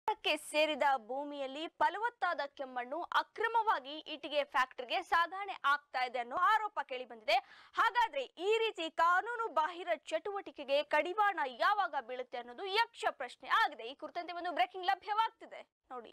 ಕ್ಕೆ ಸೇರಿದ ಭೂಮಿಯಲ್ಲಿ ಫಲವತ್ತಾದ ಕೆಮ್ಮಣ್ಣು ಅಕ್ರಮವಾಗಿ ಇಟ್ಟಿಗೆ ಫ್ಯಾಕ್ಟರಿಗೆ ಸಾಗಣೆ ಆಗ್ತಾ ಇದೆ ಅನ್ನೋ ಆರೋಪ ಕೇಳಿ ಬಂದಿದೆ ಹಾಗಾದ್ರೆ ಈ ರೀತಿ ಕಾನೂನು ಬಾಹಿರ ಚಟುವಟಿಕೆಗೆ ಕಡಿವಾಣ ಯಾವಾಗ ಬೀಳುತ್ತೆ ಅನ್ನೋದು ಯಕ್ಷ ಪ್ರಶ್ನೆ ಆಗಿದೆ ಈ ಕುರಿತಂತೆ ಒಂದು ಬ್ರೇಕಿಂಗ್ ಲಭ್ಯವಾಗ್ತಿದೆ ನೋಡಿ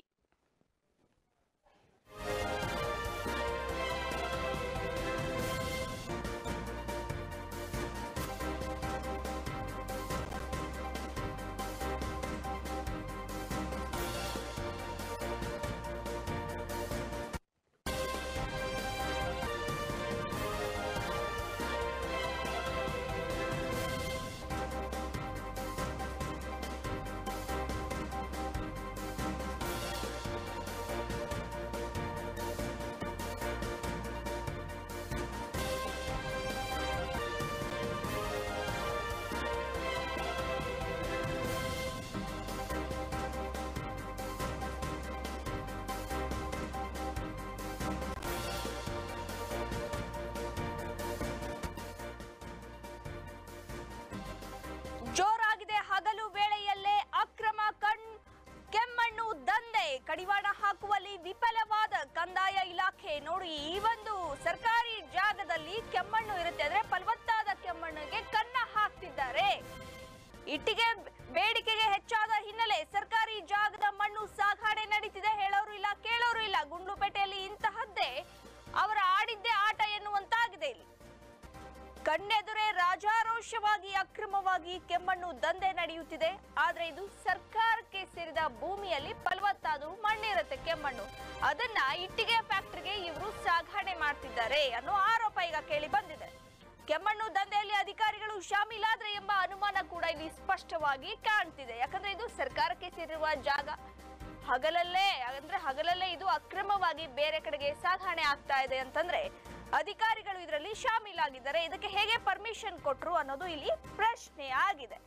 ಜೋರಾಗಿದೆ ಹಗಲು ವೇಳೆಯಲ್ಲೇ ಅಕ್ರಮ ಕಣ್ ಕೆಮ್ಮಣ್ಣು ದಂಧೆ ಕಡಿವಾಣ ಹಾಕುವಲ್ಲಿ ವಿಫಲವಾದ ಕಂದಾಯ ಇಲಾಖೆ ನೋಡಿ ಈ ಒಂದು ಸರ್ಕಾರಿ ಜಾಗದಲ್ಲಿ ಕೆಮ್ಮಣ್ಣು ಇರುತ್ತೆ ಅಂದ್ರೆ ಫಲವತ್ತಾದ ಕೆಮ್ಮಣ್ಣಿಗೆ ಕನ್ನ ಹಾಕ್ತಿದ್ದಾರೆ ಇಟ್ಟಿಗೆ ಬೇಡಿಕೆಗೆ ಹೆಚ್ಚಾದ ಹಿನ್ನೆಲೆ ಸರ್ಕಾರಿ ಜಾಗದ ಮಣ್ಣು ಸಾಗಾಣೆ ನಡೀತಿದೆ ಹೇಳೋರು ಇಲ್ಲ ಕೇಳೋರು ಇಲ್ಲ ಗುಂಡ್ಲುಪೇಟೆಯಲ್ಲಿ ಇಂತಹದ್ದೇ ಅವರ ಆಡಿದ್ದೇ ಆಟ ಎನ್ನುವಂತಾಗಿದೆ ಇಲ್ಲಿ ಕಣ್ಣೆದುರೇ ರಾಜಾರೋಷವಾಗಿ ಅಕ್ರಮವಾಗಿ ಕೆಮ್ಮಣ್ಣು ದಂಧೆ ನಡೆಯುತ್ತಿದೆ ಆದ್ರೆ ಇದು ಸರ್ಕಾರಕ್ಕೆ ಸೇರಿದ ಭೂಮಿಯಲ್ಲಿ ಫಲವತ್ತಾದ ಮಣ್ಣಿರುತ್ತೆ ಕೆಮ್ಮಣ್ಣು ಅದನ್ನ ಇಟ್ಟಿಗೆ ಫ್ಯಾಕ್ಟರಿಗೆ ಇವರು ಸಾಗಣೆ ಮಾಡ್ತಿದ್ದಾರೆ ಅನ್ನೋ ಆರೋಪ ಈಗ ಕೇಳಿ ಬಂದಿದೆ ಕೆಮ್ಮಣ್ಣು ದಂಧೆಯಲ್ಲಿ ಅಧಿಕಾರಿಗಳು ಶಾಮೀಲಾದ್ರೆ ಎಂಬ ಅನುಮಾನ ಕೂಡ ಇಲ್ಲಿ ಸ್ಪಷ್ಟವಾಗಿ ಕಾಣ್ತಿದೆ ಯಾಕಂದ್ರೆ ಇದು ಸರ್ಕಾರಕ್ಕೆ ಸೇರಿರುವ ಜಾಗ ಹಗಲಲ್ಲೇ ಅಂದ್ರೆ ಹಗಲಲ್ಲೇ ಇದು ಅಕ್ರಮವಾಗಿ ಬೇರೆ ಕಡೆಗೆ ಸಾಗಣೆ ಆಗ್ತಾ ಇದೆ ಅಂತಂದ್ರೆ ಅಧಿಕಾರಿಗಳು ಇದರಲ್ಲಿ ಶಾಮೀಲಾಗಿದ್ದಾರೆ ಇದಕ್ಕೆ ಹೇಗೆ ಪರ್ಮಿಷನ್ ಕೊಟ್ರು ಅನ್ನೋದು ಇಲ್ಲಿ ಪ್ರಶ್ನೆ ಆಗಿದೆ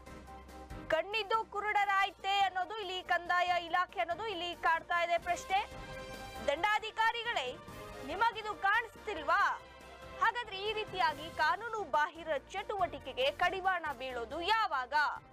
ಕಣ್ಣಿದ್ದು ಕುರುಡರಾಯ್ತೆ ಅನ್ನೋದು ಇಲ್ಲಿ ಕಂದಾಯ ಇಲಾಖೆ ಅನ್ನೋದು ಇಲ್ಲಿ ಕಾಡ್ತಾ ಇದೆ ಪ್ರಶ್ನೆ ದಂಡಾಧಿಕಾರಿಗಳೇ ನಿಮಗಿದು ಕಾಣಿಸ್ತಿಲ್ವಾ ಹಾಗಾದ್ರೆ ಈ ರೀತಿಯಾಗಿ ಕಾನೂನು ಬಾಹಿರ ಚಟುವಟಿಕೆಗೆ ಕಡಿವಾಣ ಬೀಳೋದು ಯಾವಾಗ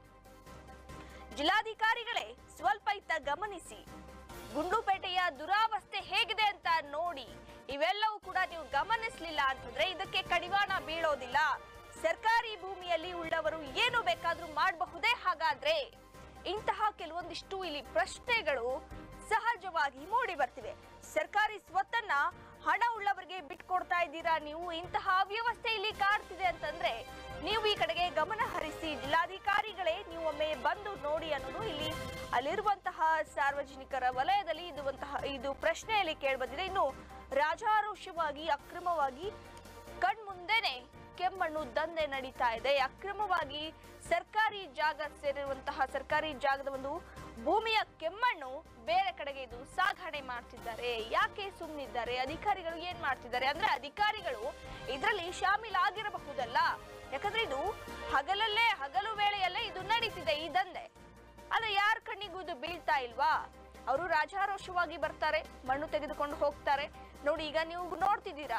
ಜಿಲ್ಲಾಧಿಕಾರಿಗಳೇ ಸ್ವಲ್ಪ ಇತ್ತ ಗಮನಿಸಿ ಗುಂಡ್ಲುಪೇಟೆಯ ದುರಾವಸ್ಥೆ ಹೇಗಿದೆ ಅಂತ ನೋಡಿ ಇವೆಲ್ಲವೂ ಕೂಡ ನೀವು ಗಮನಿಸ್ಲಿಲ್ಲ ಅಂತಂದ್ರೆ ಇದಕ್ಕೆ ಕಡಿವಾಣ ಬೀಳೋದಿಲ್ಲ ಸರ್ಕಾರಿ ಭೂಮಿಯಲ್ಲಿ ಉಳ್ಳವರು ಏನು ಬೇಕಾದ್ರೂ ಮಾಡಬಹುದೇ ಹಾಗಾದ್ರೆ ಇಂತಹ ಕೆಲವೊಂದಿಷ್ಟು ಇಲ್ಲಿ ಪ್ರಶ್ನೆಗಳು ಸಹಜವಾಗಿ ಮೂಡಿ ಬರ್ತಿವೆ ಸರ್ಕಾರಿ ಸ್ವತ್ತನ್ನ ಹಣ ಉಳ್ಳವರಿಗೆ ಬಿಟ್ಕೊಡ್ತಾ ಇದ್ದೀರಾ ನೀವು ಇಂತಹ ಅವ್ಯವಸ್ಥೆ ಇಲ್ಲಿ ಕಾಡ್ತಿದೆ ಅಂತಂದ್ರೆ ನೀವು ಈ ಕಡೆಗೆ ಗಮನ ಹರಿಸಿ ಜಿಲ್ಲಾಧಿಕಾರಿಗಳೇ ನೀವು ಒಮ್ಮೆ ಬಂದು ನೋಡಿ ಅನ್ನೋದು ಇಲ್ಲಿ ಅಲ್ಲಿರುವಂತಹ ಸಾರ್ವಜನಿಕರ ವಲಯದಲ್ಲಿ ಇದುವಂತಹ ಇದು ಪ್ರಶ್ನೆಯಲ್ಲಿ ಕೇಳಿಬಂದಿದೆ ಇನ್ನು ರಾಜಾರೋಷವಾಗಿ ಅಕ್ರಮವಾಗಿ ಕಣ್ಮುಂದೆನೆ ಕೆಮ್ಮಣ್ಣು ದಂಧೆ ನಡೀತಾ ಇದೆ ಅಕ್ರಮವಾಗಿ ಸರ್ಕಾರಿ ಜಾಗ ಸೇರಿರುವಂತಹ ಸರ್ಕಾರಿ ಜಾಗದ ಒಂದು ಭೂಮಿಯ ಕೆಮ್ಮಣ್ಣು ಬೇರೆ ಕಡೆಗೆ ಇದು ಸಾಗಣೆ ಮಾಡ್ತಿದ್ದಾರೆ ಯಾಕೆ ಸುಮ್ಮನಿದ್ದಾರೆ ಅಧಿಕಾರಿಗಳು ಏನ್ ಮಾಡ್ತಿದ್ದಾರೆ ಅಂದ್ರೆ ಅಧಿಕಾರಿಗಳು ಇದರಲ್ಲಿ ಶಾಮೀಲಾಗಿರಬಹುದಲ್ಲ ಯಾಕಂದ್ರೆ ಇದು ಹಗಲಲ್ಲೇ ಹಗಲು ವೇಳೆಯಲ್ಲೇ ಇದು ನಡೀತಿದೆ ಈ ದಂಧೆ ಆದ್ರೆ ಯಾರ ಕಣ್ಣಿಗೂ ಇದು ಬೀಳ್ತಾ ಇಲ್ವಾ ಅವರು ರಾಜಾರೋಷವಾಗಿ ಬರ್ತಾರೆ ಮಣ್ಣು ತೆಗೆದುಕೊಂಡು ಹೋಗ್ತಾರೆ ನೋಡಿ ಈಗ ನೀವು ನೋಡ್ತಿದ್ದೀರಾ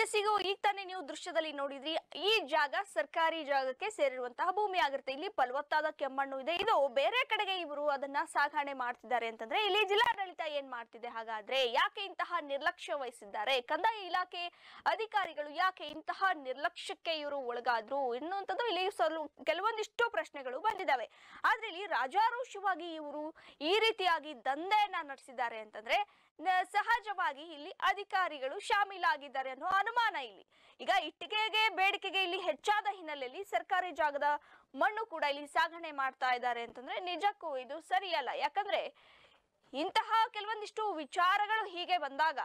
ಎಸ್ ಈಗ ಈಗ ತಾನೇ ನೀವು ದೃಶ್ಯದಲ್ಲಿ ನೋಡಿದ್ರಿ ಈ ಜಾಗ ಸರ್ಕಾರಿ ಜಾಗಕ್ಕೆ ಸೇರಿರುವಂತಹ ಭೂಮಿ ಆಗಿರುತ್ತೆ ಇಲ್ಲಿ ಫಲವತ್ತಾದ ಕೆಮ್ಮಣ್ಣು ಇದೆ ಇದು ಬೇರೆ ಕಡೆಗೆ ಇವರು ಅದನ್ನ ಸಾಗಣೆ ಮಾಡ್ತಿದ್ದಾರೆ ಅಂತಂದ್ರೆ ಇಲ್ಲಿ ಜಿಲ್ಲಾಡಳಿತ ಏನ್ ಮಾಡ್ತಿದೆ ಹಾಗಾದ್ರೆ ಯಾಕೆ ಇಂತಹ ನಿರ್ಲಕ್ಷ್ಯ ವಹಿಸಿದ್ದಾರೆ ಕಂದಾಯ ಇಲಾಖೆ ಅಧಿಕಾರಿಗಳು ಯಾಕೆ ಇಂತಹ ನಿರ್ಲಕ್ಷ್ಯಕ್ಕೆ ಇವರು ಒಳಗಾದ್ರು ಎನ್ನುವಂಥದ್ದು ಇಲ್ಲಿ ಸ್ವಲ್ಪ ಕೆಲವೊಂದಿಷ್ಟು ಪ್ರಶ್ನೆಗಳು ಬಂದಿದ್ದಾವೆ ಆದ್ರೆ ಇಲ್ಲಿ ರಾಜಾರೋಷವಾಗಿ ಇವರು ಈ ರೀತಿಯಾಗಿ ದಂಧೆಯನ್ನ ನಡೆಸಿದ್ದಾರೆ ಅಂತಂದ್ರೆ ನ- ಸಹಜವಾಗಿ ಇಲ್ಲಿ ಅಧಿಕಾರಿಗಳು ಶಾಮೀಲಾಗಿದ್ದಾರೆ ಅನ್ನೋ ಅನುಮಾನ ಇಲ್ಲಿ ಈಗ ಇಟ್ಟಿಗೆಗೆ ಬೇಡಿಕೆಗೆ ಇಲ್ಲಿ ಹೆಚ್ಚಾದ ಹಿನ್ನೆಲೆಯಲ್ಲಿ ಸರ್ಕಾರಿ ಜಾಗದ ಮಣ್ಣು ಕೂಡ ಇಲ್ಲಿ ಸಾಗಣೆ ಮಾಡ್ತಾ ಇದ್ದಾರೆ ಅಂತಂದ್ರೆ ನಿಜಕ್ಕೂ ಇದು ಸರಿಯಲ್ಲ ಯಾಕಂದ್ರೆ ಇಂತಹ ಕೆಲವೊಂದಿಷ್ಟು ವಿಚಾರಗಳು ಹೀಗೆ ಬಂದಾಗ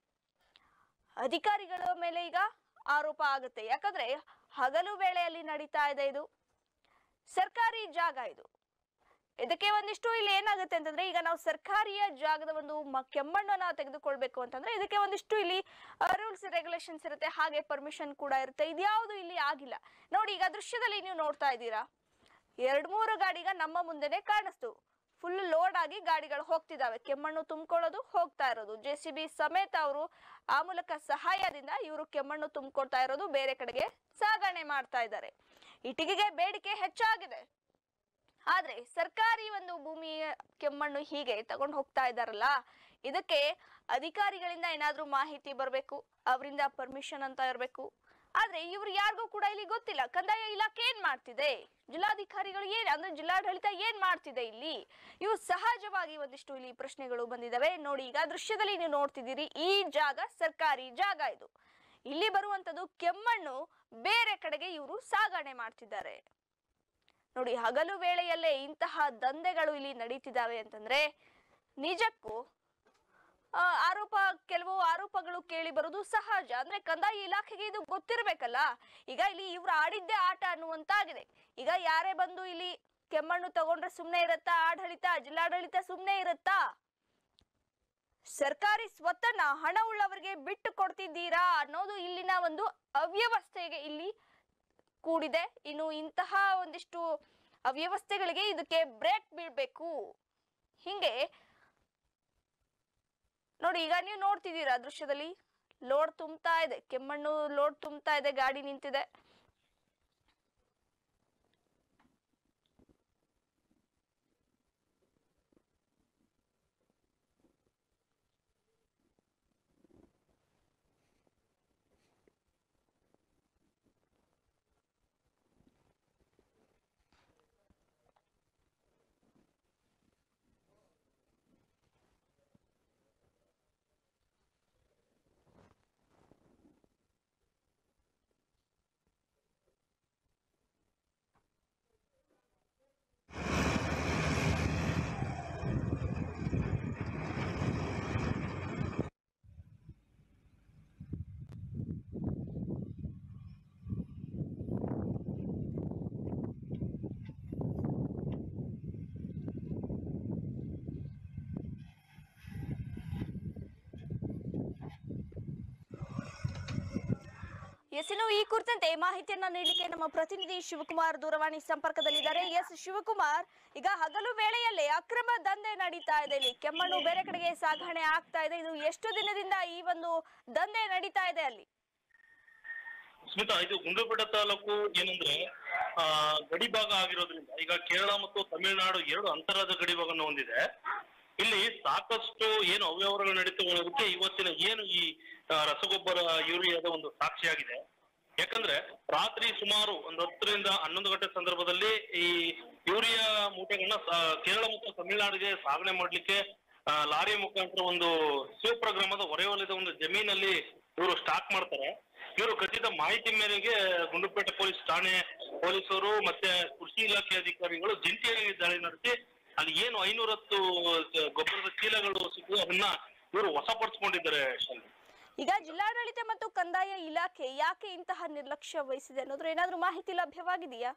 ಅಧಿಕಾರಿಗಳ ಮೇಲೆ ಈಗ ಆರೋಪ ಆಗುತ್ತೆ ಯಾಕಂದ್ರೆ ಹಗಲು ವೇಳೆಯಲ್ಲಿ ನಡೀತಾ ಇದೆ ಇದು ಸರ್ಕಾರಿ ಜಾಗ ಇದು ಇದಕ್ಕೆ ಒಂದಿಷ್ಟು ಇಲ್ಲಿ ಏನಾಗುತ್ತೆ ಅಂತಂದ್ರೆ ಈಗ ನಾವು ಸರ್ಕಾರಿಯ ಜಾಗದ ಒಂದು ಮ- ಕೆಮ್ಮಣ್ಣನ್ನ ತೆಗೆದುಕೊಳ್ಬೇಕು ಅಂತಂದ್ರೆ ಇದಕ್ಕೆ ಒಂದಿಷ್ಟು ಇಲ್ಲಿ ರೂಲ್ಸ್ ರೆಗ್ಯುಲೇಷನ್ಸ್ ಇರುತ್ತೆ ಹಾಗೆ ಪರ್ಮಿಷನ್ ಕೂಡ ಇರುತ್ತೆ ಇದ್ಯಾವುದು ಇಲ್ಲಿ ಆಗಿಲ್ಲ ನೋಡಿ ಈಗ ದೃಶ್ಯದಲ್ಲಿ ನೀವು ನೋಡ್ತಾ ಇದ್ದೀರಾ ಎರಡ್ ಮೂರು ಗಾಡಿಗ ನಮ್ಮ ಮುಂದೆನೆ ಕಾಣಿಸ್ತು ಫುಲ್ ಲೋಡ್ ಆಗಿ ಗಾಡಿಗಳು ಹೋಗ್ತಿದಾವೆ ಕೆಮ್ಮಣ್ಣು ತುಂಬಿಕೊಳ್ಳೋದು ಹೋಗ್ತಾ ಇರೋದು ಜೆ ಸಿ ಬಿ ಸಮೇತ ಅವರು ಆ ಮೂಲಕ ಸಹಾಯದಿಂದ ಇವರು ಕೆಮ್ಮಣ್ಣು ತುಂಬಿಕೊಳ್ತಾ ಇರೋದು ಬೇರೆ ಕಡೆಗೆ ಸಾಗಣೆ ಮಾಡ್ತಾ ಇದ್ದಾರೆ ಇಟ್ಟಿಗೆಗೆ ಬೇಡಿಕೆ ಹೆಚ್ಚಾಗಿದೆ ಆದ್ರೆ ಸರ್ಕಾರಿ ಒಂದು ಭೂಮಿಯ ಕೆಮ್ಮಣ್ಣು ಹೀಗೆ ತಗೊಂಡು ಹೋಗ್ತಾ ಇದಾರಲ್ಲ ಇದಕ್ಕೆ ಅಧಿಕಾರಿಗಳಿಂದ ಏನಾದ್ರೂ ಮಾಹಿತಿ ಬರಬೇಕು ಅವರಿಂದ ಪರ್ಮಿಷನ್ ಅಂತ ಇರಬೇಕು ಆದ್ರೆ ಇವ್ರು ಯಾರಿಗೂ ಕೂಡ ಇಲ್ಲಿ ಗೊತ್ತಿಲ್ಲ ಕಂದಾಯ ಇಲಾಖೆ ಏನ್ ಮಾಡ್ತಿದೆ ಜಿಲ್ಲಾಧಿಕಾರಿಗಳು ಏನ್ ಅಂದ್ರೆ ಜಿಲ್ಲಾಡಳಿತ ಏನ್ ಮಾಡ್ತಿದೆ ಇಲ್ಲಿ ಇವು ಸಹಜವಾಗಿ ಒಂದಿಷ್ಟು ಇಲ್ಲಿ ಪ್ರಶ್ನೆಗಳು ಬಂದಿದಾವೆ ನೋಡಿ ಈಗ ದೃಶ್ಯದಲ್ಲಿ ನೀವು ನೋಡ್ತಿದ್ದೀರಿ ಈ ಜಾಗ ಸರ್ಕಾರಿ ಜಾಗ ಇದು ಇಲ್ಲಿ ಬರುವಂತದ್ದು ಕೆಮ್ಮಣ್ಣು ಬೇರೆ ಕಡೆಗೆ ಇವರು ಸಾಗಣೆ ಮಾಡ್ತಿದ್ದಾರೆ ನೋಡಿ ಹಗಲು ವೇಳೆಯಲ್ಲೇ ಇಂತಹ ದಂಧೆಗಳು ಇಲ್ಲಿ ನಡೀತಿದ್ದಾವೆ ಅಂತಂದ್ರೆ ನಿಜಕ್ಕೂ ಆ, ಆರೋಪ ಕೆಲವು ಆರೋಪಗಳು ಕೇಳಿ ಬರೋದು ಸಹಜ ಅಂದ್ರೆ ಕಂದಾಯ ಇಲಾಖೆಗೆ ಇದು ಗೊತ್ತಿರ್ಬೇಕಲ್ಲ ಈಗ ಇಲ್ಲಿ ಇವ್ರು ಆಡಿದ್ದೇ ಆಟ ಅನ್ನುವಂತಾಗಿದೆ ಈಗ ಯಾರೇ ಬಂದು ಇಲ್ಲಿ ಕೆಮ್ಮಣ್ಣು ತಗೊಂಡ್ರೆ ಸುಮ್ನೆ ಇರತ್ತಾ ಆಡಳಿತ ಜಿಲ್ಲಾಡಳಿತ ಸುಮ್ನೆ ಇರತ್ತಾ ಸರ್ಕಾರಿ ಸ್ವತ್ತನ್ನ ಹಣ ಉಳ್ಳವರಿಗೆ ಬಿಟ್ಟು ಕೊಡ್ತಿದ್ದೀರಾ ಅನ್ನೋದು ಇಲ್ಲಿನ ಒಂದು ಅವ್ಯವಸ್ಥೆಗೆ ಇಲ್ಲಿ ಕೂಡಿದೆ ಇನ್ನು ಇಂತಹ ಒಂದಿಷ್ಟು ಅವ್ಯವಸ್ಥೆಗಳಿಗೆ ಇದಕ್ಕೆ ಬ್ರೇಕ್ ಬೀಳ್ಬೇಕು ಹಿಂಗೆ ನೋಡಿ ಈಗ ನೀವು ನೋಡ್ತಿದ್ದೀರಾ ದೃಶ್ಯದಲ್ಲಿ ಲೋಡ್ ತುಂಬ್ತಾ ಇದೆ ಕೆಮ್ಮಣ್ಣು ಲೋಡ್ ತುಂಬ್ತಾ ಇದೆ ಗಾಡಿ ನಿಂತಿದೆ ಎಸ್ ಇನ್ನು ಈ ಕುರಿತಂತೆ ಮಾಹಿತಿಯನ್ನ ನೀಡಲಿಕ್ಕೆ ನಮ್ಮ ಪ್ರತಿನಿಧಿ ಶಿವಕುಮಾರ್ ದೂರವಾಣಿ ಸಂಪರ್ಕದಲ್ಲಿದ್ದಾರೆ ಎಸ್ ಶಿವಕುಮಾರ್ ಈಗ ಹಗಲು ವೇಳೆಯಲ್ಲೇ ಅಕ್ರಮ ದಂಧೆ ನಡೀತಾ ಇದೆ ಇಲ್ಲಿ ಕೆಮ್ಮಣ್ಣು ಬೇರೆ ಕಡೆಗೆ ಸಾಗಣೆ ಆಗ್ತಾ ಇದೆ ಇದು ಎಷ್ಟು ದಿನದಿಂದ ಈ ಒಂದು ದಂಧೆ ನಡೀತಾ ಇದೆ ಅಲ್ಲಿ ಸ್ಮಿತಾ ಇದು ಗುಂಡ್ಲುಪೇಟೆ ತಾಲೂಕು ಏನಂದ್ರೆ ಆ ಗಡಿ ಭಾಗ ಆಗಿರೋದ್ರಿಂದ ಈಗ ಕೇರಳ ಮತ್ತು ತಮಿಳುನಾಡು ಎರಡು ಅಂತರದ ಗಡಿ ಭಾಗವನ್ನು ಹೊಂದಿದೆ ಇಲ್ಲಿ ಸಾಕಷ್ಟು ಏನು ಅವ್ಯವಹಾರಗಳು ನಡೀತಿರೋದಕ್ಕೆ ಇವತ್ತಿನ ಏನು ಈ ಆ, ರಸಗೊಬ್ಬರ ಯೂರಿಯಾದ ಒಂದು ಸಾಕ್ಷಿಯಾಗಿದೆ ಯಾಕಂದ್ರೆ ರಾತ್ರಿ ಸುಮಾರು ಒಂದು ಹತ್ತರಿಂದ ಹನ್ನೊಂದು ಗಂಟೆ ಸಂದರ್ಭದಲ್ಲಿ ಈ ಯೂರಿಯಾ ಮೂಟೆಗಳನ್ನ ಸಾ- ಕೇರಳ ಮತ್ತು ತಮಿಳುನಾಡಿಗೆ ಸಾಗಣೆ ಮಾಡ್ಲಿಕ್ಕೆ ಆ, ಲಾರಿ ಮುಖಾಂತರ ಒಂದು ಶಿವಪ್ರಗ್ರಾಮದ ಹೊರೆವಲಯದ ಒಂದು ಜಮೀನಲ್ಲಿ ಇವರು ಸ್ಟಾಕ್ ಮಾಡ್ತಾರೆ ಇವರು ಖಚಿತ ಮಾಹಿತಿ ಮೇರೆಗೆ ಗುಂಡ್ಲುಪೇಟೆ ಪೊಲೀಸ್ ಠಾಣೆ ಪೊಲೀಸರು ಮತ್ತೆ ಕೃಷಿ ಇಲಾಖೆ ಅಧಿಕಾರಿಗಳು ಜಂಟಿಯಾಗಿ ದಾಳಿ ನಡೆಸಿ ಅಲ್ಲಿ ಏನು ಐನೂರ ಹತ್ತು ಗೊಬ್ಬರದ ಚೀಲಗಳು ಸಿಕ್ಕಿದೆ ಅದನ್ನ ಇವರು ವಶಪಡಿಸ್ಕೊಂಡಿದ್ದಾರೆ ಶಾಲಿನಿ. ಈಗ ಜಿಲ್ಲಾಡಳಿತ ಮತ್ತು ಕಂದಾಯ ಇಲಾಖೆ ಯಾಕೆ ಇಂತಹ ನಿರ್ಲಕ್ಷ್ಯ ವಹಿಸಿದೆ ಅನ್ನೋದ್ರ ಏನಾದ್ರೂ ಮಾಹಿತಿ ಲಭ್ಯವಾಗಿದೆಯಾ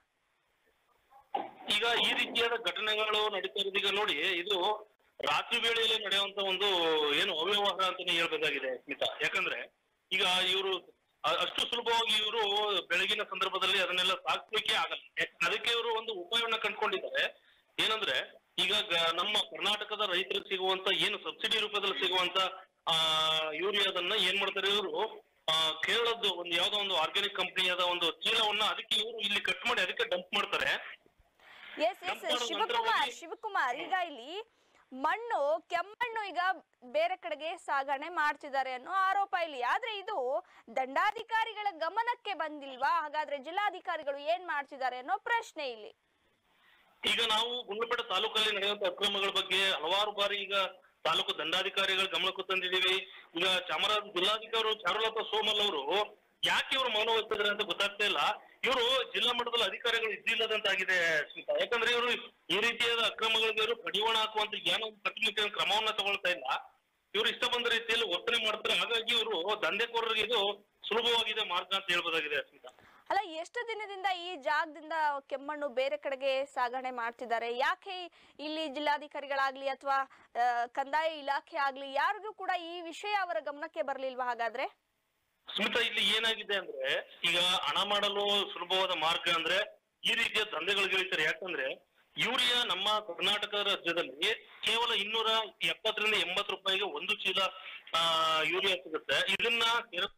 ಈಗ ಈ ರೀತಿಯಾದ ಘಟನೆಗಳು ನಡೀತಾ ಇರೋದು ಈಗ ನೋಡಿ ಇದು ರಾತ್ರಿ ವೇಳೆಯಲ್ಲಿ ನಡೆಯುವಂತ ಒಂದು ಏನು ಅವ್ಯವಹಾರ ಅಂತಾನೆ ಹೇಳ್ಬೇಕಾಗಿದೆ ಸ್ಮಿತಾ ಯಾಕಂದ್ರೆ ಈಗ ಇವರು ಅಷ್ಟು ಸುಲಭವಾಗಿ ಇವರು ಬೆಳಗಿನ ಸಂದರ್ಭದಲ್ಲಿ ಅದನ್ನೆಲ್ಲ ಸಾಗಿಸ್ಲಿಕ್ಕೆ ಆಗಲ್ಲ ಯಾಕ್- ಅದಕ್ಕೆ ಇವರು ಒಂದು ಉಪಾಯವನ್ನ ಕಂಡುಕೊಂಡಿದ್ದಾರೆ ಏನಂದ್ರೆ ಈಗ ಗ- ನಮ್ಮ ಕರ್ನಾಟಕದ ರೈತರಿಗೆ ಸಿಗುವಂತ ಏನು ಸಬ್ಸಿಡಿ ರೂಪದಲ್ಲಿ ಸಿಗುವಂತ ಆ ಯೂರಿಯಾದನ್ನ ಏನ್ ಮಾಡ್ತಾರೆ ಇವರು ಆ, ಕೇರಳದ್ದು ಒಂದು ಯಾವ್ದೋ ಒಂದು ಆರ್ಗ್ಯಾನಿಕ್ ಕಂಪನಿಯಾದ ಒಂದು ಚೀಲವನ್ನ ಅದಕ್ಕೆ ಇವರು ಇಲ್ಲಿ ಕಟ್ ಮಾಡಿ ಅದಕ್ಕೆ ಡಂಪ್ ಮಾಡ್ತಾರೆ ಎಸ್ ಎಸ್ ನಮ್ಮ ಶಿವಕುಮಾರ್ ನಂತರವಾಗಿ- ಶಿವಕುಮಾರ್ ಈಗ ಇಲ್ಲಿ ಮಣ್ಣು ಕೆಮ್ಮಣ್ಣು ಈಗ ಬೇರೆ ಕಡೆಗೆ ಸಾಗಣೆ ಮಾಡ್ತಿದ್ದಾರೆ ಅನ್ನೋ ಆರೋಪ ಇಲ್ಲಿ ಆದ್ರೆ ಇದು ದಂಡಾಧಿಕಾರಿಗಳ ಗಮನಕ್ಕೆ ಬಂದಿಲ್ವಾ ಹಾಗಾದ್ರೆ ಜಿಲ್ಲಾಧಿಕಾರಿಗಳು ಏನ್ ಮಾಡ್ತಿದ್ದಾರೆ ಅನ್ನೋ ಪ್ರಶ್ನೆ ಇಲ್ಲಿ ಈಗ ನಾವು ಗುಂಡ್ಲುಪೇಟೆ ತಾಲೂಕಲ್ಲಿ ನಡೆಯುವಂತ ಅಕ್ರಮಗಳ ಬಗ್ಗೆ ಹಲವಾರು ಬಾರಿ ಈಗ ತಾಲೂಕು ದಂಡಾಧಿಕಾರಿಗಳ ಗಮನಕ್ಕೂ ತಂದಿದ್ದೀವಿ ಈಗ ಚಾಮರಾಜ ಜಿಲ್ಲಾಧಿಕಾರಿ ಚಾರುಲತಾ ಸೋಮಲ್ ಅವರು ಯಾಕೆ ಇವರು ಮೌನ ವಹಿಸಿದ್ರೆ ಅಂತ ಗೊತ್ತಾಗ್ತಾ ಇಲ್ಲ ಇವರು ಜಿಲ್ಲಾ ಮಟ್ಟದಲ್ಲಿ ಅಧಿಕಾರಿಗಳು ಇದ್ದಿಲ್ಲದಂತಾಗಿದೆ ಸ್ಮಿತಾ ಯಾಕಂದ್ರೆ ಇವರು ಈ ರೀತಿಯಾದ ಅಕ್ರಮಗಳಿಗೆ ಇವರು ಕಡಿವಾಣ ಹಾಕುವಂತ ಏನೋ ಒಂದು ಕಟ್ಟುನಿಟ್ಟಿನ ಕ್ರಮವನ್ನ ತಗೊಳ್ತಾ ಇಲ್ಲ ಇವರು ಇಷ್ಟ ಬಂದ ರೀತಿಯಲ್ಲಿ ವರ್ತನೆ ಮಾಡ್ತಾರೆ ಹಾಗಾಗಿ ಇವರು ದಂಧೆಕೋರರಿಗೆ ಇದು ಸುಲಭವಾಗಿದೆ ಮಾರ್ಗ ಅಂತ ಹೇಳ್ಬೋದಾಗಿದೆ ಸ್ಮಿತಾ ಅಲ್ಲ ಎಷ್ಟು ದಿನದಿಂದ ಈ ಜಾಗದಿಂದ ಕೆಮ್ಮಣ್ಣು ಬೇರೆ ಕಡೆಗೆ ಸಾಗಣೆ ಮಾಡ್ತಿದ್ದಾರೆ ಯಾಕೆ ಇಲ್ಲಿ ಜಿಲ್ಲಾಧಿಕಾರಿಗಳಾಗ್ಲಿ ಅಥವಾ ಕಂದಾಯ ಇಲಾಖೆ ಆಗ್ಲಿ ಯಾರಿಗೂ ಕೂಡ ಈ ವಿಷಯ ಅವರ ಗಮನಕ್ಕೆ ಬರ್ಲಿಲ್ವಾ ಹಾಗಾದ್ರೆ ಸ್ಮಿತಾ ಇಲ್ಲಿ ಏನಾಗಿದೆ ಅಂದ್ರೆ ಈಗ ಹಣ ಮಾಡಲು ಸುಲಭವಾದ ಮಾರ್ಗ ಅಂದ್ರೆ ಈ ರೀತಿಯ ದಂಧೆಗಳಿಗೆ ಇಳಿತಾರೆ ಯಾಕಂದ್ರೆ ಯೂರಿಯಾ ನಮ್ಮ ಕರ್ನಾಟಕ ರಾಜ್ಯದಲ್ಲಿ ಕೇವಲ ಇನ್ನೂರ ಎಪ್ಪತ್ತರಿಂದ ಎಂಬತ್ತು ರೂಪಾಯಿಗೆ ಒಂದು ಚೀಲ ಆ, ಯೂರಿಯಾ ಸಿಗುತ್ತೆ ಇದನ್ನ ಕೇರ-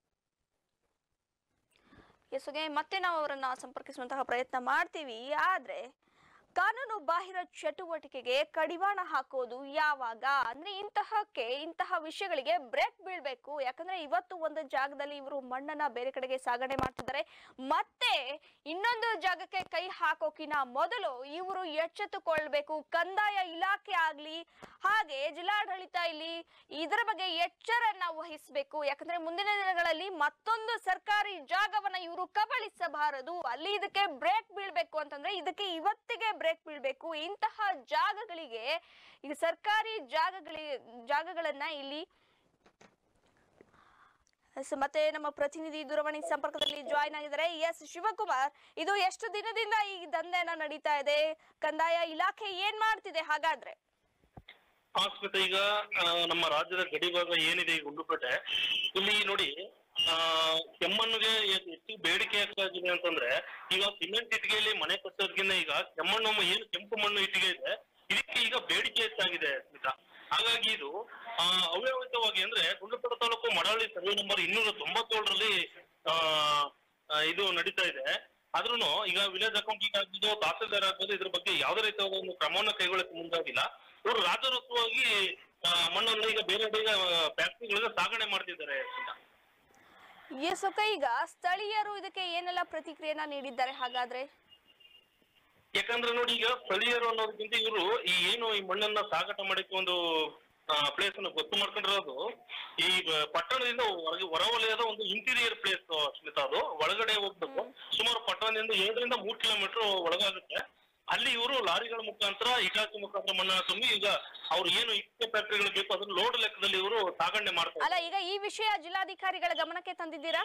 ಎಸ್ಗೆ ಮತ್ತೆ ನಾವು ಅವರನ್ನ ಸಂಪರ್ಕಿಸುವಂತಹ ಪ್ರಯತ್ನ ಮಾಡ್ತೀವಿ ಆದ್ರೆ ಕಾನೂನು ಬಾಹಿರ ಚಟುವಟಿಕೆಗೆ ಕಡಿವಾಣ ಹಾಕೋದು ಯಾವಾಗ ಅಂದ್ರೆ ಇಂತಹಕ್ಕೆ ಇಂತಹ ವಿಷಯಗಳಿಗೆ ಬ್ರೇಕ್ ಬೀಳ್ಬೇಕು ಯಾಕಂದ್ರೆ ಇವತ್ತು ಒಂದು ಜಾಗದಲ್ಲಿ ಇವರು ಮಣ್ಣನ್ನ ಬೇರೆ ಕಡೆಗೆ ಸಾಗಣೆ ಮಾಡ್ತಿದ್ದಾರೆ ಮತ್ತೆ ಇನ್ನೊಂದು ಜಾಗಕ್ಕೆ ಕೈ ಹಾಕೋಕಿನ ಮೊದಲು ಇವರು ಎಚ್ಚೆತ್ತುಕೊಳ್ಬೇಕು ಕಂದಾಯ ಇಲಾಖೆ ಆಗ್ಲಿ ಹಾಗೆ ಜಿಲ್ಲಾಡಳಿತ ಇಲ್ಲಿ ಇದರ ಬಗ್ಗೆ ಎಚ್ಚರನ್ನ ವಹಿಸಬೇಕು ಯಾಕಂದ್ರೆ ಮುಂದಿನ ದಿನಗಳಲ್ಲಿ ಮತ್ತೊಂದು ಸರ್ಕಾರಿ ಜಾಗವನ್ನ ಇವರು ಕಬಳಿಸಬಾರದು ಅಲ್ಲಿ ಇದಕ್ಕೆ ಬ್ರೇಕ್ ಬೀಳ್ಬೇಕು ಅಂತಂದ್ರೆ ಇದಕ್ಕೆ ಇವತ್ತಿಗೆ ಬ್ರೇಕ್ ಬೀಳ್ಬೇಕು ಇಂತಹ ಜಾಗಗಳಿಗೆ ಈಗ ಸರ್ಕಾರಿ ಜಾಗಗಳಿ ಜಾಗಗಳನ್ನ ಇಲ್ಲಿ ಎಸ್, ಮತ್ತೆ ನಮ್ಮ ಪ್ರತಿನಿಧಿ ದೂರವಾಣಿ ಸಂಪರ್ಕದಲ್ಲಿ ಜಾಯ್ನ್ ಆಗಿದ್ದಾರೆ ಎಸ್ ಶಿವಕುಮಾರ್ ಇದು ಎಷ್ಟು ದಿನದಿಂದ ಈ ದಂಧೆನ ನಡೀತಾ ಇದೆ ಕಂದಾಯ ಇಲಾಖೆ ಏನ್ ಮಾಡ್ತಿದೆ ಹಾಗಾದ್ರೆ ಆ, ಸ್ಮಿತಾ ಈಗ ಆ, ನಮ್ಮ ರಾಜ್ಯದ ಗಡಿ ಭಾಗ ಏನಿದೆ ಈ ಗುಂಡ್ಲುಪೇಟೆ ಇಲ್ಲಿ ನೋಡಿ ಆ ಕೆಮ್ಮಣ್ಣಿಗೆ ಎ- ಹೆಚ್ಚು ಬೇಡಿಕೆ ಯಾಕಾಗಿದೆ ಅಂತಂದ್ರೆ ಈಗ ಸಿಮೆಂಟ್ ಇಟ್ಟಿಗೆಯಲ್ಲಿ ಮನೆ ಕಟ್ಟೋದ್ಕಿಂತ ಈಗ ಕೆಮ್ಮಣ್ಣು ಮ- ಏನು ಕೆಂಪು ಮಣ್ಣು ಇಟ್ಟಿಗೆ ಇದೆ ಇದಕ್ಕೆ ಈಗ ಬೇಡಿಕೆ ಹೆಚ್ಚಾಗಿದೆ ಸ್ಮಿತಾ ಹಾಗಾಗಿ ಇದು ಆ, ಅವ್ಯವಹಿತವಾಗಿ ಅಂದ್ರೆ ಗುಂಡ್ಲುಪೇಟೆ ತಾಲೂಕು ಮಡವಳ್ಳಿ ಸರ್ವೆ ನಂಬರ್ ಇನ್ನೂರ ತೊಂಬತ್ತೇಳರಲ್ಲಿ ಆ ಆ, ಇದು ನಡೀತಾ ಇದೆ ಆದ್ರೂ ಈಗ ವಿಲೇಜ್ ಅಕೌಂಟಿಂಗ್ ಆಗ್ಬೋದು ತಹಸೀಲ್ದಾರ್ ಆಗ್ಬೋದು ಇದ್ರ ಬಗ್ಗೆ ಯಾವುದೇ ರೀತಿಯಾದ ಒಂದು ಕ್ರಮವನ್ನ ಕೈಗೊಳ್ಳಕ್ಕೆ ಮುಂದಾಗಿಲ್ಲ ಇವರು ರಾಜರೋತ್ಸವಾಗಿ ಆ, ಮಣ್ಣನ್ನು ಈಗ ಬೇರೆ ಬೇರೆ ಫ್ಯಾಕ್ಟ್ರಿಗಳಿಗೆ ಸಾಗಣೆ ಮಾಡ್ತಿದ್ದಾರೆ ಸ್ಮಿತಾ. ಎಸ್ ಓಕೆ ಈಗ ಸ್ಥಳೀಯರು ಇದಕ್ಕೆ ಏನೆಲ್ಲ ಪ್ರತಿಕ್ರಿಯೆನ ನೀಡಿದ್ದಾರೆ ಹಾಗಾದ್ರೆ ಯಾಕಂದ್ರೆ ನೋಡಿ ಈಗ ಸ್ಥಳೀಯರು ಅನ್ನೋದಕ್ಕಿಂತ ಇವರು ಈ ಏನು ಈ ಮಣ್ಣನ್ನ ಸಾಗಾಟ ಮಾಡಕ್ಕೆ ಒಂದು ಪ್ಲೇಸ್ ಅನ್ನು ಗೊತ್ತು ಮಾಡ್ಕೊಂಡಿರೋದು ಈ ಬ- ಪಟ್ಟಣದಿಂದ ಹೊರಗೆ ಹೊರವಲಯದ ಒಂದು ಇಂಟೀರಿಯರ್ ಪ್ಲೇಸ್ ಸ್ಮಿತಾ ಅದು ಒಳಗಡೆ ಹೋಗ್ಬೇಕು ಸುಮಾರು ಪಟ್ಟಣದಿಂದ ಎರಡರಿಂದ ಮೂರ್ ಕಿಲೋಮೀಟರ್ ಒಳಗಾಗುತ್ತೆ ಅಲ್ಲಿ ಇವರು ಲಾರಿಗಳ ಮುಖಾಂತರ ಇಟಾಚಿ ಮುಖಾಂತರ ಮಣ್ಣನ್ನ ತುಂಬಿ ಈಗ ಅವ್ರು ಏನು ಇಟ್ಟಿಗೆ ಫ್ಯಾಕ್ಟರಿಗಳು ಬೇಕು ಅದನ್ನ ಲೋಡ್ ಲೆಕ್ಕದಲ್ಲಿ ಇವರು ಸಾಗಣೆ ಮಾಡ್ತಾರೆ ಅಲ್ಲ ಈಗ ಈ ವಿಷಯ ಜಿಲ್ಲಾಧಿಕಾರಿಗಳ ಗಮನಕ್ಕೆ ತಂದಿದ್ದೀರಾ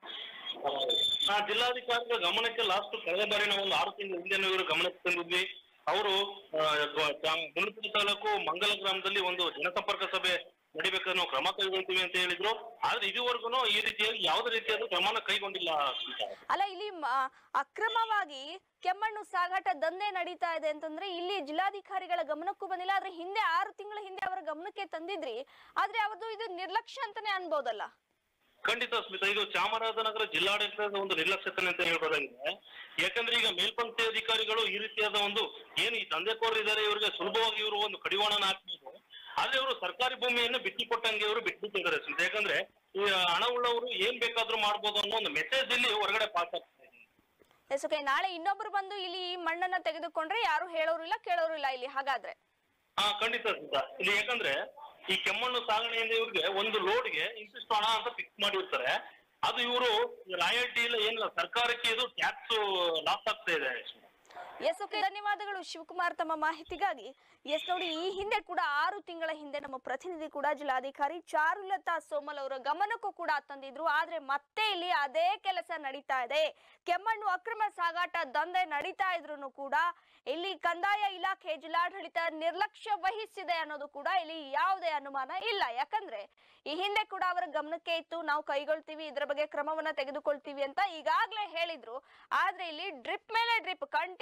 ಆ ಜಿಲ್ಲಾಧಿಕಾರಿಗಳ ಗಮನಕ್ಕೆ ಲಾಸ್ಟ್ ಕಳೆದ ಬಾರಿ ನಾವು ಒಂದು ಆರು ತಿಂಗಳ ಹಿಂದೆ ಇವರು ಗಮನಕ್ಕೆ ತಂದಿದ್ವಿ ಅವರು ಗುಂಡ್ಲುಪೇಟೆ ತಾಲೂಕು ಮಂಗಲ ಗ್ರಾಮದಲ್ಲಿ ಒಂದು ಜನಸಂಪರ್ಕ ಸಭೆ ನಡಿಬೇಕಾದ್ರೆ ನಾವು ಕ್ರಮ ಕೈಗೊಳ್ತೀವಿ ಅಂತ ಹೇಳಿದ್ರು ಆದ್ರೆ ಇದುವರೆಗೂ ಈ ರೀತಿಯಾಗಿ ಯಾವುದೇ ರೀತಿಯಾದ ಕ್ರಮನ ಕೈಗೊಂಡಿಲ್ಲ ಸ್ಮಿತಾ. ಅಲ್ಲ ಇಲ್ಲಿ ಮ- ಅಕ್ರಮವಾಗಿ ಕೆಮ್ಮಣ್ಣು ಸಾಗಾಟ ದಂಧೆ ನಡೀತಾ ಇದೆ ಅಂತಂದ್ರೆ ಇಲ್ಲಿ ಜಿಲ್ಲಾಧಿಕಾರಿಗಳ ಗಮನಕ್ಕೂ ಬಂದಿಲ್ಲ ಆದ್ರೆ ಹಿಂದೆ ಆರು ತಿಂಗಳ ಹಿಂದೆ ಅವರ ಗಮನಕ್ಕೆ ತಂದಿದ್ರಿ ಆದ್ರೆ ಅವ್ರದ್ದು ಇದು ನಿರ್ಲಕ್ಷ್ಯ ಅಂತಾನೆ ಅನ್ಬೋದಲ್ಲ ಖಂಡಿತ ಸ್ಮಿತಾ ಇದು ಚಾಮರಾಜನಗರ ಜಿಲ್ಲಾಡಳಿತದ ಒಂದು ನಿರ್ಲಕ್ಷ್ಯತೆ ಅಂತ ಹೇಳ್ಬೋದಾಗಿದೆ ಯಾಕಂದ್ರೆ ಈಗ ಮೇಲ್ಪಂಕ್ತಿ ಅಧಿಕಾರಿಗಳು ಈ ರೀತಿಯಾದ ಒಂದು ಏನು ಈ ದಂಧೆಕೋರರು ಇದ್ದಾರೆ ಇವರಿಗೆ ಸುಲಭವಾಗಿ ಇವರು ಒಂದು ಕಡಿವಾಣನ ಹಾಕ್ಬೋದು ಆದ್ರೆ ಇವರು ಸರ್ಕಾರಿ ಭೂಮಿಯನ್ನು ಬಿಟ್ಟು ಕೊಟ್ಟಂಗೆ ಇವರು ಬಿಟ್ಬಿಟ್ಟಿದ್ದಾರೆ ಸ್ಮಿತಾ ಯಾಕಂದ್ರೆ ಈ ಹಣ ಉಳ್ಳವರು ಏನ್ ಬೇಕಾದ್ರೂ ಮಾಡ್ಬೋದು ಅನ್ನೋ ಒಂದು ಮೆಸೇಜ್ ಇಲ್ಲಿ ಹೊರಗಡೆ ಪಾಸ್ ಆಗ್ತಾ ಇದೆ ಎಸ್ ಓಕೆ ನಾಳೆ ಇನ್ನೊಬ್ರು ಬಂದು ಇಲ್ಲಿ ಈ ಮಣ್ಣನ್ನ ತೆಗೆದುಕೊಂಡ್ರೆ ಯಾರು ಹೇಳೋರು ಇಲ್ಲ ಕೇಳೋರು ಇಲ್ಲ ಇಲ್ಲಿ ಹಾಗಾದ್ರೆ ಹಾ ಖಂಡಿತ ಸ್ಮಿತಾ ಇಲ್ಲಿ ಯಾಕಂದ್ರೆ ಈ ಕೆಮ್ಮಣ್ಣು ಸಾಗಣೆಯಿಂದ ಇವ್ರಿಗೆ ಒಂದು ಲೋಡ್ಗೆ ಇಂತಿಷ್ಟು ಹಣ ಅಂತ ಫಿಕ್ಸ್ ಮಾಡಿರ್ತಾರೆ ಅದು ಇವರು ರಾಯಲ್ಟಿ ಇಲ್ಲ ಏನಿಲ್ಲ ಸರ್ಕಾರಕ್ಕೆ ಇದು ಟ್ಯಾಕ್ಸ್ ಲಾಸ್ ಆಗ್ತಾ ಇದೆ ಎಸ್ ಓಕೆ ಧನ್ಯವಾದಗಳು ಶಿವಕುಮಾರ್ ತಮ್ಮ ಮಾಹಿತಿಗಾಗಿ ಎಸ್ ನೋಡಿ ಈ ಹಿಂದೆ ಕೂಡ ಆರು ತಿಂಗಳ ಹಿಂದೆ ನಮ್ಮ ಪ್ರತಿನಿಧಿ ಕೂಡ ಜಿಲ್ಲಾಧಿಕಾರಿ ಚಾರುಲತಾ ಸೋಮಲ್ ಅವರ ಗಮನಕ್ಕೂ ಕೂಡ ತಂದಿದ್ರು ಆದ್ರೆ ಮತ್ತೆ ಇಲ್ಲಿ ಅದೇ ಕೆಲಸ ನಡೀತಾ ಇದೆ ಕೆಮ್ಮಣ್ಣು ಅಕ್ರಮ ಸಾಗಾಟ ದಂಧೆ ನಡೀತಾ ಇದ್ರು ಕೂಡ ಇಲ್ಲಿ ಕಂದಾಯ ಇಲಾಖೆ ಜಿಲ್ಲಾಡಳಿತ ನಿರ್ಲಕ್ಷ್ಯ ವಹಿಸಿದೆ ಅನ್ನೋದು ಕೂಡ ಇಲ್ಲಿ ಯಾವುದೇ ಅನುಮಾನ ಇಲ್ಲ ಯಾಕಂದ್ರೆ ಈ ಹಿಂದೆ ಕೂಡ ಅವರ ಗಮನಕ್ಕೆ ಇತ್ತು ನಾವು ಕೈಗೊಳ್ತೀವಿ ಇದರ ಬಗ್ಗೆ ಕ್ರಮವನ್ನ ತೆಗೆದುಕೊಳ್ತೀವಿ ಅಂತ ಈಗಾಗ್ಲೇ ಹೇಳಿದ್ರು ಆದ್ರೆ ಇಲ್ಲಿ ಡ್ರಿಪ್ ಮೇಲೆ ಡ್ರಿಪ್ ಕಂಟಿನ್ಯೂ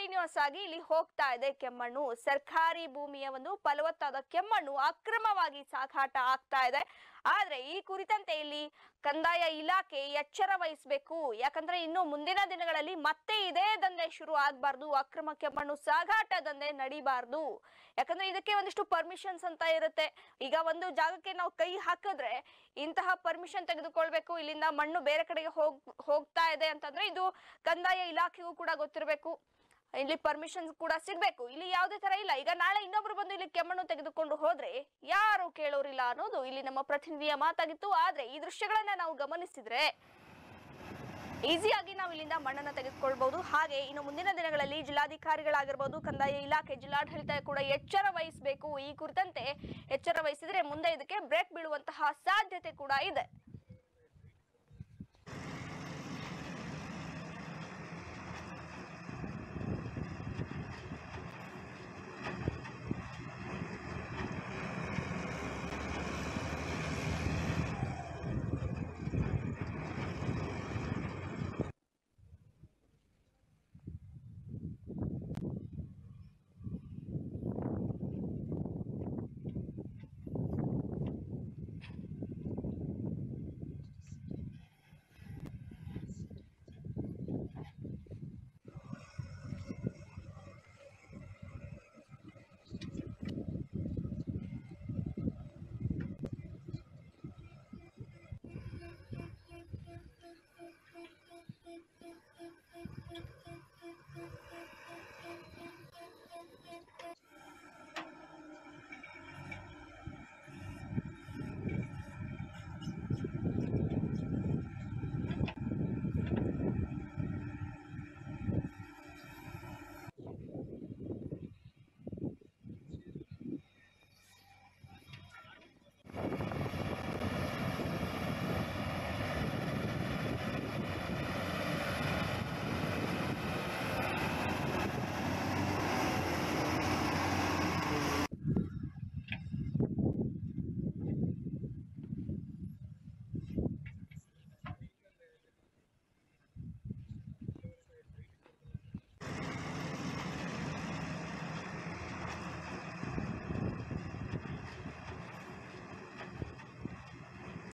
ಕಂಟಿನ್ಯೂಸ್ ಆಗಿ ಇಲ್ಲಿ ಹೋಗ್ತಾ ಇದೆ ಕೆಮ್ಮಣ್ಣು ಸರ್ಕಾರಿ ಭೂಮಿಯ ಒಂದು ಫಲವತ್ತಾದ ಕೆಮ್ಮಣ್ಣು ಅಕ್ರಮವಾಗಿ ಸಾಗಾಟ ಆಗ್ತಾ ಇದೆ ಆದ್ರೆ ಈ ಕುರಿತಂತೆ ಇಲ್ಲಿ ಕಂದಾಯ ಇಲಾಖೆ ಎಚ್ಚರ ವಹಿಸಬೇಕು ಯಾಕಂದ್ರೆ ಇನ್ನು ಮುಂದಿನ ದಿನಗಳಲ್ಲಿ ಮತ್ತೆ ಇದೇ ದಂಧೆ ಶುರು ಆಗ್ಬಾರ್ದು ಅಕ್ರಮ ಕೆಮ್ಮಣ್ಣು ಸಾಗಾಟ ದಂಧೆ ನಡಿಬಾರ್ದು ಯಾಕಂದ್ರೆ ಇದಕ್ಕೆ ಒಂದಿಷ್ಟು ಪರ್ಮಿಷನ್ಸ್ ಅಂತ ಇರುತ್ತೆ ಈಗ ಒಂದು ಜಾಗಕ್ಕೆ ನಾವು ಕೈ ಹಾಕಿದ್ರೆ ಇಂತಹ ಪರ್ಮಿಷನ್ ತೆಗೆದುಕೊಳ್ಬೇಕು ಇಲ್ಲಿಂದ ಮಣ್ಣು ಬೇರೆ ಕಡೆಗೆ ಹೋಗ್ ಹೋಗ್ತಾ ಇದೆ ಅಂತಂದ್ರೆ ಇದು ಕಂದಾಯ ಇಲಾಖೆಗೂ ಕೂಡ ಗೊತ್ತಿರಬೇಕು ಇಲ್ಲಿ ಪರ್ಮಿಷನ್ ಕೂಡ ಸಿಗ್ಬೇಕು ಇಲ್ಲಿ ಯಾವುದೇ ತರ ಇಲ್ಲ ಈಗ ನಾಳೆ ಇನ್ನೊಬ್ರು ಬಂದು ಇಲ್ಲಿ ಕೆಮ್ಮಣ್ಣು ತೆಗೆದುಕೊಂಡು ಹೋದ್ರೆ ಯಾರು ಕೇಳೋರಿಲ್ಲ ಅನ್ನೋದು ಇಲ್ಲಿ ನಮ್ಮ ಪ್ರತಿನಿಧಿಯ ಮಾತಾಗಿತ್ತು ಆದ್ರೆ ಈ ದೃಶ್ಯಗಳನ್ನ ನಾವು ಗಮನಿಸಿದ್ರೆ ಈಸಿಯಾಗಿ ನಾವು ಇಲ್ಲಿಂದ ಮಣ್ಣನ್ನ ತೆಗೆದುಕೊಳ್ಬಹುದು ಹಾಗೆ ಇನ್ನು ಮುಂದಿನ ದಿನಗಳಲ್ಲಿ ಜಿಲ್ಲಾಧಿಕಾರಿಗಳಾಗಿರ್ಬೋದು ಕಂದಾಯ ಇಲಾಖೆ ಜಿಲ್ಲಾಡಳಿತ ಕೂಡ ಎಚ್ಚರ ವಹಿಸಬೇಕು ಈ ಕುರಿತಂತೆ ಎಚ್ಚರ ವಹಿಸಿದ್ರೆ ಮುಂದೆ ಇದಕ್ಕೆ ಬ್ರೇಕ್ ಬೀಳುವಂತಹ ಸಾಧ್ಯತೆ ಕೂಡ ಇದೆ